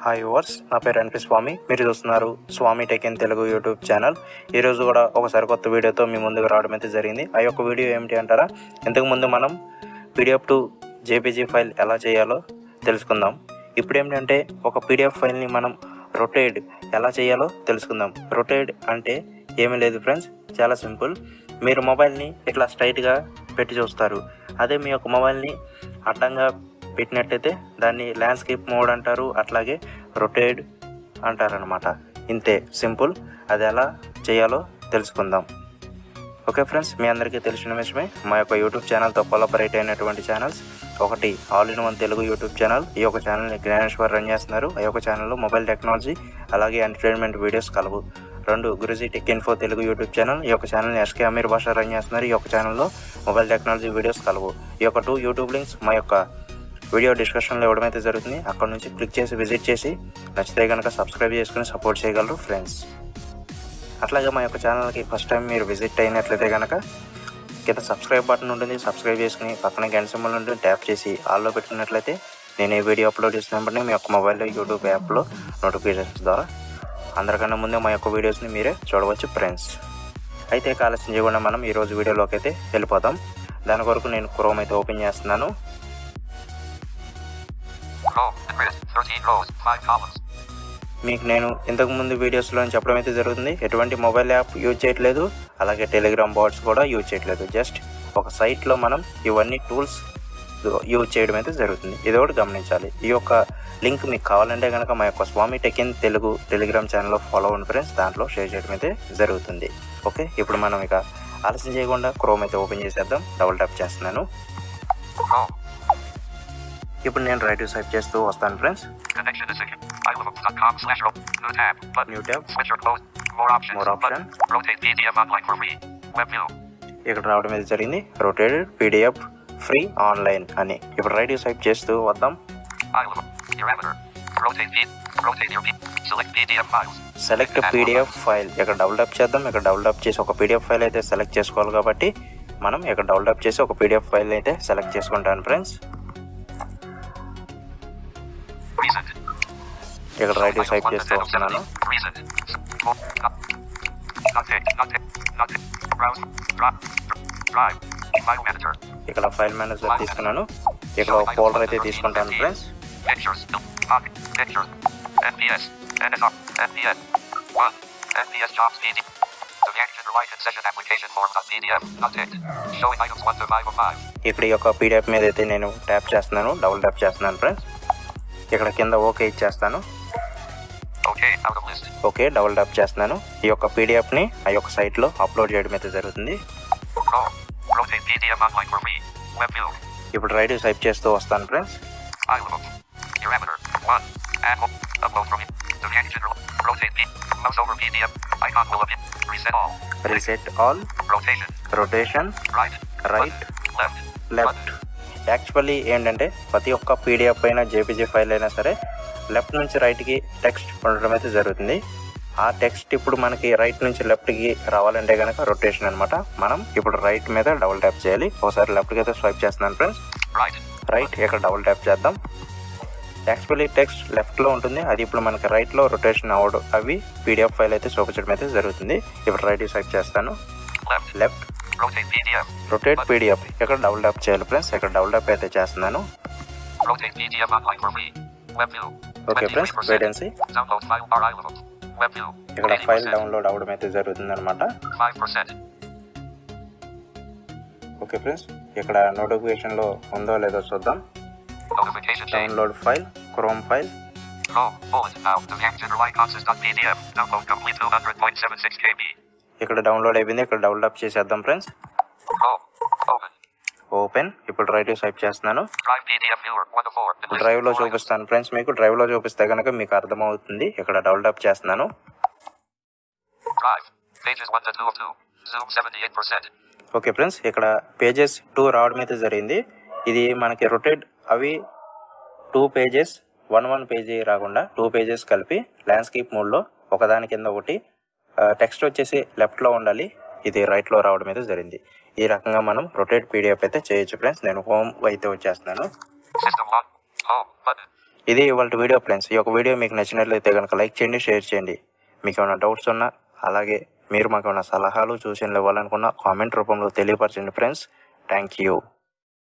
Hi yours నా పేరు ఎన్పి స్వామి మీరు చూస్తున్నారు Swamy tech in Telugu YouTube channel ఈరోజు కూడా ఒక సరికొత్త వీడియోతో మీ ముందుకు రావడం అయితే జరిగింది ఆ యొక్క వీడియో ఏమిటి అంటారా ఇంతకు ముందు మనం పీడిఎఫ్ టు జేపీజీ ఫైల్ ఎలా చేయాలో తెలుసుకుందాం ఇప్పుడు ఏంటంటే ఒక పీడిఎఫ్ ఫైల్ని మనం రొటేట్ ఎలా చేయాలో తెలుసుకుందాం రొటేట్ అంటే ఏమీ లేదు ఫ్రెండ్స్ చాలా సింపుల్ మీరు మొబైల్ని ఇట్లా స్ట్రైట్గా పెట్టి చూస్తారు అదే మీ యొక్క మొబైల్ని అడ్డంగా పెట్టినట్టయితే దాన్ని ల్యాండ్స్కేప్ మోడ్ అంటారు అట్లాగే రొటేట్ అంటారనమాట ఇంతే సింపుల్ అది ఎలా చేయాలో తెలుసుకుందాం ఓకే ఫ్రెండ్స్ మీ అందరికీ తెలిసిన విషయమే మా యొక్క యూట్యూబ్ ఛానల్తో కొలాబరేట్ అయినటువంటి ఛానల్స్ ఒకటి all in one Telugu YouTube channel ఈ యొక్క ఛానల్ని జ్ఞానేశ్వర్ రన్ చేస్తున్నారు ఆ యొక్క ఛానల్లో మొబైల్ టెక్నాలజీ అలాగే ఎంటర్టైన్మెంట్ వీడియోస్ కలవు రెండు Guruji tech info Telugu YouTube channel ఈ యొక్క ఛానల్ని ఎస్కే అమీర్ భాష రన్ చేస్తున్నారు ఈ యొక్క ఛానల్లో మొబైల్ టెక్నాలజీ వీడియోస్ కలవు ఈ యొక్క టూ యూట్యూబ్ లింక్స్ మా యొక్క వీడియో డిస్కషన్లో ఇవ్వడం అయితే జరుగుతుంది అక్కడ నుంచి క్లిక్ చేసి విజిట్ చేసి నచ్చితే కనుక సబ్స్క్రైబ్ చేసుకుని సపోర్ట్ చేయగలరు ఫ్రెండ్స్ అట్లాగే మా యొక్క ఛానల్కి ఫస్ట్ టైం మీరు విజిట్ అయినట్లయితే కనుక కింద సబ్స్క్రైబ్ బటన్ ఉంటుంది సబ్స్క్రైబ్ చేసుకుని పక్కన గంట సింబల్ ఉంటుంది ట్యాప్ చేసి ఆల్లో పెట్టుకున్నట్లయితే నేను ఏ వీడియో అప్లోడ్ చేసిన వెంటనే మీ యొక్క మొబైల్లో యూట్యూబ్ యాప్లో నోటిఫికేషన్స్ ద్వారా అందరికన్నా ముందే మా యొక్క వీడియోస్ని మీరే చూడవచ్చు ఫ్రెండ్స్ అయితే ఇక ఆలస్యం చేయకుండా మనం ఈరోజు వీడియోలోకి అయితే వెళ్ళిపోతాం దాని కొరకు నేను క్రోమ్ అయితే ఓపెన్ చేస్తున్నాను Row, grid, 13 rows, 5 columns. మీకు నేను ఇంతకు ముందు వీడియోస్లో చెప్పడం అయితే జరుగుతుంది ఎటువంటి మొబైల్ యాప్ యూజ్ చేయట్లేదు అలాగే టెలిగ్రామ్ బాట్స్ కూడా యూజ్ చేయట్లేదు జస్ట్ ఒక సైట్లో మనం ఇవన్నీ టూల్స్ యూజ్ చేయడం అయితే జరుగుతుంది ఇది ఒకటి గమనించాలి ఈ యొక్క లింక్ మీకు కావాలంటే కనుక మా యొక్క Swamy tech in Telugu Telegram ఛానల్లో ఫాలో అవ్వండి ఫ్రెండ్స్ దాంట్లో షేర్ చేయడం అయితే జరుగుతుంది ఓకే ఇప్పుడు మనం ఇక ఆలస్యం చేయకుండా క్రోమ్ అయితే ఓపెన్ చేసేద్దాం డబుల్ ట్యాప్ చేస్తున్నాను Row, ఇప్పుడు నేను రైట్ సైప్ చేస్తూ వస్తాను friends connection is secure. iLook.com slash row. New tab. Button. New tab Switcher closed. More options. More option. Button. Rotate PDF online for free. Web view. ఇక్కడ రావడం అయితే జరిగింది rotated PDF free online అని ఇప్పుడు right swipe చేస్తూ వద్దాం iLook. Your editor. Rotate P. Rotate your P. Select PDF files. Select PDF file ఇక్కడ double tap చేద్దాం ఇక్కడ డబుల్ టప్ చేసి ఒక పీడిఎఫ్ ఫైల్ అయితే సెలెక్ట్ చేసుకోవాలి కాబట్టి మనం ఇక్కడ డబుల్ టప్ చేసి ఒక పీడిఎఫ్ ఫైల్ అయితే సెలెక్ట్ చేసుకుంటాను ఫ్రెండ్స్ Recent. ఇక్కడ రైట్ Items సైప్ 1 to చేస్తూ 10 of వస్తున్నాను 70. Recent. Full. Not. Not take. Not take. Not take. Browse. Drop. Drive. File manager. ఇక్కడ ఫైల్ మేనేజర్ తీసుకున్నాను ఇక్కడ ఒక ఫోల్డర్ అయితే తీసుకుంటాను friends Pictures. Pocket. Pictures. NPS. NSR. NPS. 1. NPS jobs PD. The Action Related Session Application Form.pdf. Not ticked. Showing items 1 to 5 of 5. ఇక్కడ ఈ యొక్క PDF మీద అయితే నేను ట్యాప్ చేస్తున్నాను డబుల్ ట్యాప్ చేస్తున్నాను ఫ్రెండ్స్ ఇక్కడ కింద ఓకే ఇచ్చేస్తాను Okay. Out of list. Okay double tap చేస్తున్నాను ఈ యొక్క పీడిఎఫ్ని ఆ యొక్క సైట్లో అప్లోడ్ చేయడం అయితే జరుగుతుంది Row. Rotate PDF online for free. Web view. ఇప్పుడు రైట్ సైప్ చేస్తూ వస్తాను friends iLook. Your editor. 1. Add home. Upload from it. The Action Rotate P. Mouse over PDF. Icon will appear. Reset all. Reset all Rotation. Rotation Right. Right. Button. Left. Left actually ఏంటంటే ప్రతి ఒక్క PDF అయినా JPG file అయినా సరే left నుంచి రైట్కి text ఉండడం అయితే జరుగుతుంది ఆ టెక్స్ట్ ఇప్పుడు మనకి రైట్ నుంచి లెఫ్ట్కి రావాలంటే కనుక రొటేషన్ అనమాట మనం ఇప్పుడు రైట్ మీద డబుల్ ట్యాప్ చేయాలి ఒకసారి లెఫ్ట్కి అయితే స్వైప్ చేస్తున్నాను ఫ్రెండ్స్ Right. రైట్ ఇక్కడ డబుల్ ట్యాప్ చేద్దాం యాక్చువల్లీ టెక్స్ట్ లెఫ్ట్లో ఉంటుంది అది ఇప్పుడు మనకి రైట్లో రొటేషన్ అవ్వడం అవి పీడిఎఫ్ ఫైల్ అయితే చూపించడం అయితే జరుగుతుంది ఇప్పుడు రైట్ స్వైప్ చేస్తాను Left. Left Rotate PDF. Rotate PDF ఇక్కడ డబుల్ ట్యాప్ చేయాలి ఫ్రెండ్స్ ఇక్కడ డబుల్ ట్యాప్ అయితే చేస్తున్నాను Rotate PDF online for free. Web view. Okay friends 23%. Wait and see Download file bar iLook. Web view. ఇక్కడ file 80%. Download అవ్వడం అయితే జరుగుతుంది అనమాట 5%. ఓకే ఫ్రెండ్స్ ఇక్కడ నోటిఫికేషన్లో ఉందో లేదో చూద్దాం Notification change. Download file Chrome file Row. Bullet. Now. The Action Relay Consist.pdf. Download complete 200.76 KB. ఇక్కడ డౌన్లోడ్ అయిపోయింది ఇక్కడ డౌన్లోడ్ చేసేద్దాం ఫ్రెండ్స్ Row. Open. ఓపెన్ ఇప్పుడు రైట్ స్వైప్ చేస్తున్నాను Drive PDF viewer. 1 to 4. The list drive లో of items. చూపిస్తాను friends మీకు drive లో చూపిస్తే కనుక మీకు అర్థమవుతుంది ఇక్కడ డెవలప్ చేస్తున్నాను Drive. Pages 1 to 2 of 2. Zoom 78%. Okay friends ఇక్కడ పేజెస్ టూ రావడం అయితే జరిగింది ఇది మనకి రొటేట్ అవి two pages one one page రాకుండా టూ పేజెస్ కలిపి ల్యాండ్స్కేప్ మోడ్లో ఒకదాని కింద ఒకటి టెక్స్ట్ వచ్చేసి లెఫ్ట్లో ఉండాలి ఇది రైట్లో రావడం అయితే జరిగింది ఈ రకంగా మనం రొటేట్ పీడిఎఫ్ అయితే చేయొచ్చు ఫ్రెండ్స్ నేను హోమ్ అయితే వచ్చేస్తున్నాను System lock. Home. Button. ఇది ఇవాళ వీడియో ఫ్రెండ్స్ ఈ యొక్క వీడియో మీకు నచ్చినట్లయితే కనుక లైక్ చేయండి షేర్ చేయండి మీకు ఏమైనా డౌట్స్ ఉన్నా అలాగే మీరు మాకు ఏమైనా సలహాలు సూచనలు ఇవ్వాలనుకున్నా కామెంట్ రూపంలో తెలియపరచండి ఫ్రెండ్స్ థ్యాంక్ యూ